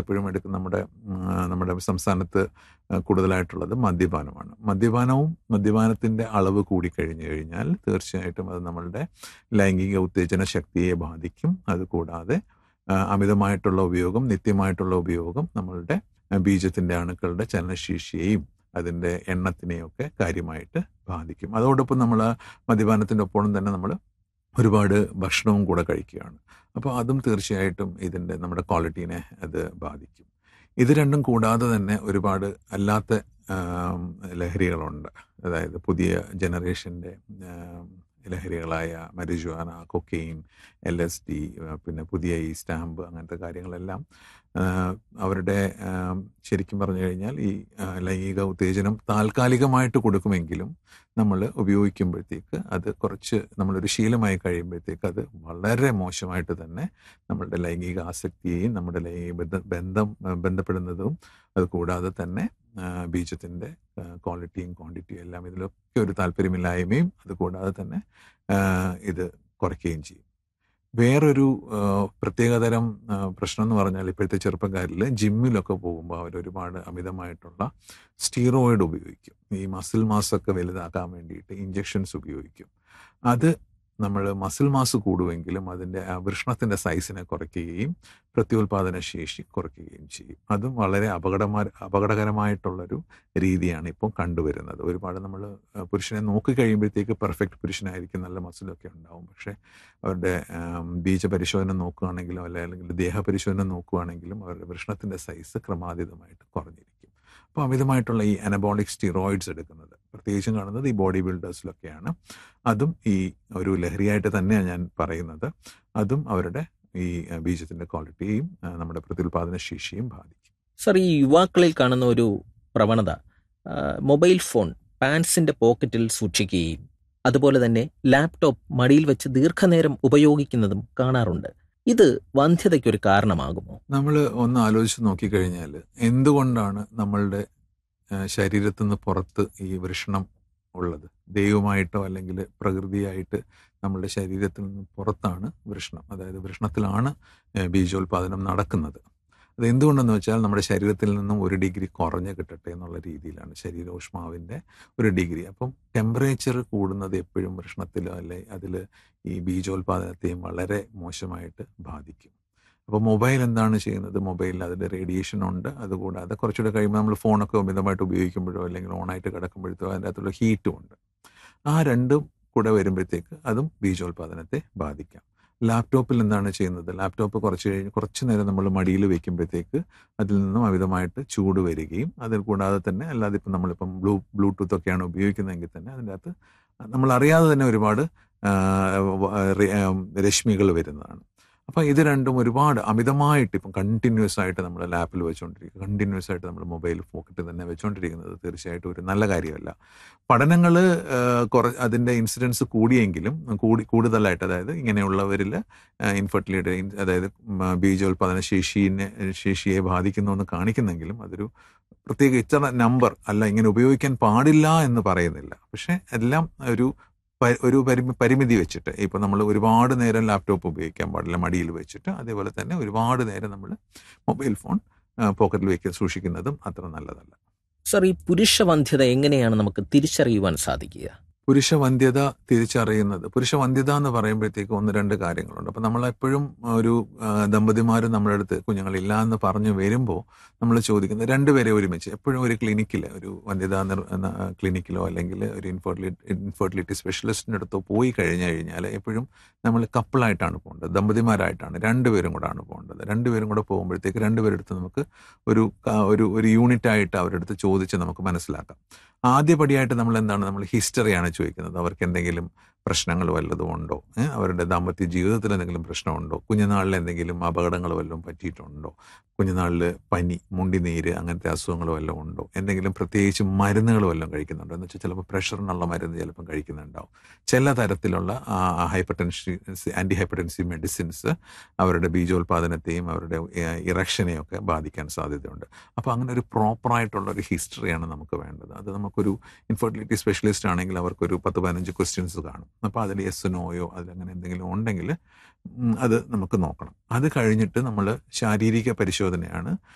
എപ്പോഴും എടുക്കുന്ന നമ്മുടെ ഉം, നമ്മുടെ സംസ്ഥാനത്ത് കൂടുതലായിട്ടുള്ളത് മദ്യപാനമാണ് മദ്യപാനവും മദ്യപാനത്തിൻ്റെ അളവ് കൂടിക്കഴിഞ്ഞു കഴിഞ്ഞാൽ തീർച്ചയായിട്ടും അത് നമ്മളുടെ ലൈംഗിക ഉത്തേജന ശക്തിയെ ബാധിക്കും അതുകൂടാതെ ആ, അമിതമായിട്ടുള്ള ഉപയോഗം നിത്യമായിട്ടുള്ള ഉപയോഗം നമ്മളുടെ ആ, ബീജത്തിൻ്റെ അണുക്കളുടെ ചലനശേഷിയെയും അതിൻ്റെ എണ്ണത്തിനെയൊക്കെ കാര്യമായിട്ട് ബാധിക്കും അതോടൊപ്പം നമ്മൾ മദ്യപാനത്തിൻ്റെ ഒപ്പം തന്നെ നമ്മൾ ഒരുപാട് ഭക്ഷണവും കൂടെ കഴിക്കുകയാണ് അപ്പോൾ അതും തീർച്ചയായിട്ടും ഇതിൻ്റെ നമ്മുടെ ക്വാളിറ്റീനെ അത് ബാധിക്കും ഇത് രണ്ടും കൂടാതെ തന്നെ ഒരുപാട് അല്ലാത്ത ആം, ലഹരികളുണ്ട് അതായത് പുതിയ ജനറേഷൻ്റെ ലഹരികളായ marijuana cocaine L S D പിന്നെ പുതിയ ഈ സ്റ്റാമ്പ് അങ്ങനത്തെ കാര്യങ്ങളെല്ലാം ആ, അവരുടെ ആം, ശരിക്കും പറഞ്ഞു കഴിഞ്ഞാൽ ഈ ആ, ലൈംഗിക ഉത്തേജനം താൽക്കാലികമായിട്ട് കൊടുക്കുമെങ്കിലും നമ്മൾ ഉപയോഗിക്കുമ്പോഴത്തേക്ക് അത് കുറച്ച് നമ്മളൊരു ശീലമായി കഴിയുമ്പോഴത്തേക്ക് അത് വളരെ മോശമായിട്ട് തന്നെ നമ്മളുടെ ലൈംഗിക ആസക്തിയെയും നമ്മുടെ ലൈംഗിക ബന്ധ- ബന്ധം ആ, ബന്ധപ്പെടുന്നതും അത് കൂടാതെ തന്നെ ആ, ബീജത്തിൻ്റെ ക്വാളിറ്റിയും ക്വാണ്ടിറ്റിയും എല്ലാം ഇതിലൊക്കെ ഒരു താല്പര്യമില്ലായ്മയും അത് കൂടാതെ തന്നെ ആ, ഇത് കുറയ്ക്കുകയും ചെയ്യും വേറൊരു ആ, പ്രത്യേകതരം ആ, പ്രശ്നം എന്ന് പറഞ്ഞാൽ ഇപ്പോഴത്തെ ചെറുപ്പക്കാരിൽ ജിമ്മിലൊക്കെ പോകുമ്പോൾ അവർ ഒരുപാട് അമിതമായിട്ടുള്ള സ്റ്റീറോയിഡ് ഉപയോഗിക്കും ഈ മസിൽ മാസൊക്കെ വലുതാക്കാൻ വേണ്ടിയിട്ട് ഇഞ്ചെക്ഷൻസ് ഉപയോഗിക്കും അത് നമ്മൾ മസിൽ മാസ് കൂടുമെങ്കിലും അതിൻ്റെ ആ വൃഷ്ണത്തിൻ്റെ സൈസിനെ കുറയ്ക്കുകയും പ്രത്യുൽപാദന ശേഷി കുറയ്ക്കുകയും ചെയ്യും അതും വളരെ അപകടമാ അപകടകരമായിട്ടുള്ളൊരു രീതിയാണ് ഇപ്പോൾ കണ്ടുവരുന്നത് ഒരുപാട് നമ്മൾ പുരുഷനെ നോക്കി കഴിയുമ്പോഴത്തേക്ക് പെർഫെക്റ്റ് പുരുഷനായിരിക്കും നല്ല മസിലൊക്കെ ഉണ്ടാവും പക്ഷേ അവരുടെ ആം, ബീജപരിശോധന നോക്കുകയാണെങ്കിലും അല്ല അല്ലെങ്കിൽ ദേഹപരിശോധന നോക്കുകയാണെങ്കിലും അവരുടെ വൃഷ്ണത്തിൻ്റെ സൈസ് ക്രമാതീതമായിട്ട് കുറഞ്ഞിരിക്കും അപ്പോൾ അമിതമായിട്ടുള്ള ഈ അനബോളിക് സ്റ്റിറോയിഡ്സ് എടുക്കുന്നത് പ്രത്യേകിച്ചും കാണുന്നത് ഈ ബോഡി ബിൽഡേഴ്സിലൊക്കെയാണ് അതും ഈ ഒരു ലഹരിയായിട്ട് തന്നെയാണ് ഞാൻ പറയുന്നത് അതും അവരുടെ ഈ അഹ്, ബീജത്തിൻ്റെ ക്വാളിറ്റിയും അഹ്, നമ്മുടെ പ്രത്യുൽപാദന ശേഷിയും ബാധിക്കും സർ ഈ യുവാക്കളിൽ കാണുന്ന ഒരു പ്രവണത ആ, മൊബൈൽ ഫോൺ പാൻസിന്റെ പോക്കറ്റിൽ സൂക്ഷിക്കുകയും അതുപോലെ തന്നെ ലാപ്ടോപ്പ് മടിയിൽ വെച്ച് ദീർഘനേരം ഉപയോഗിക്കുന്നതും കാണാറുണ്ട് ഇത് വന്ധ്യതയ്ക്കൊരു കാരണമാകുമോ നമ്മൾ ഒന്ന് ആലോചിച്ച് നോക്കിക്കഴിഞ്ഞാൽ എന്തുകൊണ്ടാണ് നമ്മളുടെ ഏഹ്, ശരീരത്തിൽ നിന്ന് പുറത്ത് ഈ വൃഷണം ഉള്ളത് ദൈവമായിട്ടോ അല്ലെങ്കിൽ പ്രകൃതിയായിട്ട് നമ്മളുടെ ശരീരത്തിൽ നിന്ന് പുറത്താണ് വൃഷണം അതായത് വൃഷണത്തിലാണ് ഏഹ്, ബീജോത്പാദനം നടക്കുന്നത് അത് എന്തുകൊണ്ടെന്ന് വെച്ചാൽ നമ്മുടെ ശരീരത്തിൽ നിന്നും ഒരു ഡിഗ്രി കുറഞ്ഞ് കിട്ടട്ടെ എന്നുള്ള രീതിയിലാണ് ശരീരോഷ്മാവിൻ്റെ ഒരു ഡിഗ്രി അപ്പം ടെമ്പറേച്ചർ കൂടുന്നത് എപ്പോഴും വൃഷണത്തിൽ അല്ലെ അതിൽ ഈ ബീജോത്പാദനത്തെയും വളരെ മോശമായിട്ട് ബാധിക്കും അപ്പോൾ മൊബൈൽ എന്താണ് ചെയ്യുന്നത് മൊബൈലിൽ അതിൻ്റെ റേഡിയേഷൻ ഉണ്ട് അതുകൂടാതെ കുറച്ചുകൂടെ കഴിയുമ്പോൾ നമ്മൾ ഫോണൊക്കെ അമിതമായിട്ട് ഉപയോഗിക്കുമ്പോഴോ അല്ലെങ്കിൽ ഓണായിട്ട് കിടക്കുമ്പോഴത്തോ അതിൻ്റെ അകത്തുള്ള ഹീറ്റും ഉണ്ട് ആ രണ്ടും കൂടെ വരുമ്പോഴത്തേക്ക് അതും ബീജോത്പാദനത്തെ ബാധിക്കാം ലാപ്ടോപ്പിൽ എന്താണ് ചെയ്യുന്നത് ലാപ്ടോപ്പ് കുറച്ച് കഴിഞ്ഞ് കുറച്ച് നേരം നമ്മൾ മടിയിൽ വെക്കുമ്പോഴത്തേക്ക് അതിൽ നിന്നും അമിതമായിട്ട് ചൂട് വരികയും അതിൽ കൂടാതെ തന്നെ അല്ലാതെ ഇപ്പം നമ്മളിപ്പം ബ്ലൂ ബ്ലൂടൂത്ത് ഒക്കെയാണ് ഉപയോഗിക്കുന്നതെങ്കിൽ തന്നെ അതിൻ്റെ അകത്ത് നമ്മൾ അറിയാതെ തന്നെ ഒരുപാട് ആ, വ- ര- ആ, രശ്മികൾ വരുന്നതാണ് അപ്പോൾ ഇത് രണ്ടും ഒരുപാട് അമിതമായിട്ട് ഇപ്പം കണ്ടിന്യൂസ് ആയിട്ട് നമ്മൾ ലാപ്പിൽ വെച്ചുകൊണ്ടിരിക്കുക കണ്ടിന്യൂസ് ആയിട്ട് നമ്മൾ മൊബൈൽ പോക്കറ്റിൽ തന്നെ വെച്ചുകൊണ്ടിരിക്കുന്നത് തീർച്ചയായിട്ടും ഒരു നല്ല കാര്യമല്ല പഠനങ്ങൾ കുറ അതിൻ്റെ ഇൻസിഡൻസ് കൂടിയെങ്കിലും കൂടി കൂടുതലായിട്ട് അതായത് ഇങ്ങനെയുള്ളവരിൽ ഇൻഫെർട്ടിലിറ്റി അതായത് ഉം, ബീജോത്പാദന ശേഷിനെ ശേഷിയെ ബാധിക്കുന്നു എന്ന് കാണിക്കുന്നെങ്കിലും അതൊരു പ്രത്യേക ഇത്ര നമ്പർ അല്ല ഇങ്ങനെ ഉപയോഗിക്കാൻ പാടില്ല എന്ന് പറയുന്നില്ല പക്ഷേ എല്ലാം ഒരു പ- ഒരു പരിമി പരിമിതി വെച്ചിട്ട് ഇപ്പോൾ നമ്മൾ ഒരുപാട് നേരം ലാപ്ടോപ്പ് ഉപയോഗിക്കാൻ പാടില്ല മടിയിൽ വെച്ചിട്ട് അതേപോലെ തന്നെ ഒരുപാട് നേരം നമ്മൾ മൊബൈൽ ഫോൺ പോക്കറ്റിൽ വെക്കാൻ സൂക്ഷിക്കുന്നതും അത്ര നല്ലതല്ല സർ ഈ പുരുഷ വന്ധ്യത എങ്ങനെയാണ് നമുക്ക് തിരിച്ചറിയുവാൻ സാധിക്കുക പുരുഷ വന്ധ്യത തിരിച്ചറിയുന്നത് പുരുഷ വന്ധ്യത എന്ന് പറയുമ്പോഴത്തേക്ക് ഒന്ന് രണ്ട് കാര്യങ്ങളുണ്ട് അപ്പം നമ്മളെപ്പോഴും ഒരു ദമ്പതിമാർ നമ്മുടെ അടുത്ത് കുഞ്ഞുങ്ങളില്ല എന്ന് പറഞ്ഞു വരുമ്പോൾ നമ്മൾ ചോദിക്കുന്നത് രണ്ടുപേരെ ഒരുമിച്ച് എപ്പോഴും ഒരു ക്ലിനിക്കിൽ ഒരു വന്ധ്യതാ നിർ എന്ന ക്ലിനിക്കിലോ അല്ലെങ്കിൽ ഒരു ഇൻഫെർട്ടിലിറ്റി ഇൻഫെർട്ടിലിറ്റി സ്പെഷ്യലിസ്റ്റിൻ്റെ അടുത്തോ പോയി കഴിഞ്ഞു കഴിഞ്ഞാൽ എപ്പോഴും നമ്മൾ കപ്പിളായിട്ടാണ് പോകേണ്ടത് ദമ്പതിമാരായിട്ടാണ് രണ്ടുപേരും കൂടാണ് പോകേണ്ടത് രണ്ടുപേരും കൂടെ പോകുമ്പോഴത്തേക്ക് രണ്ടുപേരുടെ അടുത്ത് നമുക്ക് ഒരു ക- ഒരു ഒരു യൂണിറ്റ് ആയിട്ട് അവരുടെ അടുത്ത് ചോദിച്ച് നമുക്ക് മനസ്സിലാക്കാം ആദ്യപടിയായിട്ട് നമ്മൾ എന്താണ് നമ്മൾ ഹിസ്റ്ററിയാണ് ചോദിക്കുന്നത് അവർക്ക് എന്തെങ്കിലും പ്രശ്നങ്ങൾ വല്ലതും ഉണ്ടോ ഏ? അവരുടെ ദാമ്പത്യ ജീവിതത്തിൽ എന്തെങ്കിലും പ്രശ്നമുണ്ടോ കുഞ്ഞുനാളിൽ എന്തെങ്കിലും അപകടങ്ങൾ വല്ലതും പറ്റിയിട്ടുണ്ടോ കുഞ്ഞുനാളിൽ പനി മുണ്ടിനീര് അങ്ങനത്തെ അസുഖങ്ങൾ വല്ലതും ഉണ്ടോ എന്തെങ്കിലും പ്രത്യേകിച്ച് മരുന്നുകൾ വല്ലതും കഴിക്കുന്നുണ്ടോ എന്ന് വെച്ചാൽ ചിലപ്പോൾ പ്രഷറിനുള്ള മരുന്ന് ചിലപ്പം കഴിക്കുന്നുണ്ടാവും ചില തരത്തിലുള്ള hypertension anti hyper medicines അവരുടെ ബീജോത്പാദനത്തെയും അവരുടെ ഇറക്ഷനെയും ഒക്കെ ബാധിക്കാൻ സാധ്യതയുണ്ട് അപ്പോൾ അങ്ങനെ ഒരു പ്രോപ്പറായിട്ടുള്ള ഒരു ഹിസ്റ്ററിയാണ് നമുക്ക് വേണ്ടത് അത് നമുക്കൊരു ഇൻഫെർട്ടിലിറ്റി സ്പെഷ്യലിസ്റ്റ് ആണെങ്കിൽ അവർക്കൊരു പത്ത് പതിനഞ്ച് ക്വസ്റ്റ്യൻസ് കാണും അപ്പോൾ അതിൽ യെസ് നോയോ അതിലങ്ങനെ എന്തെങ്കിലും ഉണ്ടെങ്കിൽ ഉം, അത് നമുക്ക് നോക്കണം അത് കഴിഞ്ഞിട്ട് നമ്മൾ ശാരീരിക പരിശോധനയാണ്